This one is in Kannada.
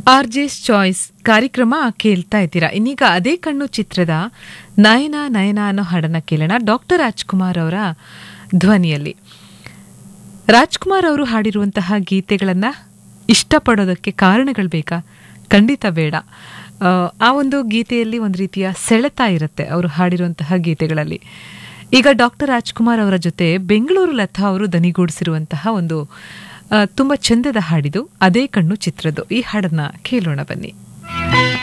ಆರ್ಜೆಸ್ ಚಾಯ್ಸ್ ಕಾರ್ಯಕ್ರಮ ಕೇಳ್ತಾ ಇದ್ದೀರಾ ಇನ್ನೀಗ ಅದೇ ಕಣ್ಣು ಚಿತ್ರದ ನಯನ ನಯನ ಅನ್ನೋ ಹಾಡನ್ನ ಕೇಳೋಣ ಡಾಕ್ಟರ್ ರಾಜ್ಕುಮಾರ್ ಅವರ ಧ್ವನಿಯಲ್ಲಿ ರಾಜ್ಕುಮಾರ್ ಅವರು ಹಾಡಿರುವಂತಹ ಗೀತೆಗಳನ್ನ ಇಷ್ಟಪಡೋದಕ್ಕೆ ಕಾರಣಗಳು ಬೇಕಾ ಖಂಡಿತ ಬೇಡ ಆ, ಆ ಒಂದು ಗೀತೆಯಲ್ಲಿ ಒಂದು ರೀತಿಯ ಸೆಳೆತ ಇರುತ್ತೆ ಅವರು ಹಾಡಿರುವಂತಹ ಗೀತೆಗಳಲ್ಲಿ ಈಗ ಡಾಕ್ಟರ್ ರಾಜ್ಕುಮಾರ್ ಅವರ ಜೊತೆ ಬೆಂಗಳೂರು ಲತಾ ಅವರು ದನಿಗೂಡಿಸಿರುವಂತಹ ಒಂದು ಆ, ತುಂಬಾ ಚಂದದ ಹಾಡಿದು ಅದೇ ಕಣ್ಣು ಚಿತ್ರದ್ದು ಈ ಹಾಡನ್ನ ಕೇಳೋಣ ಬನ್ನಿ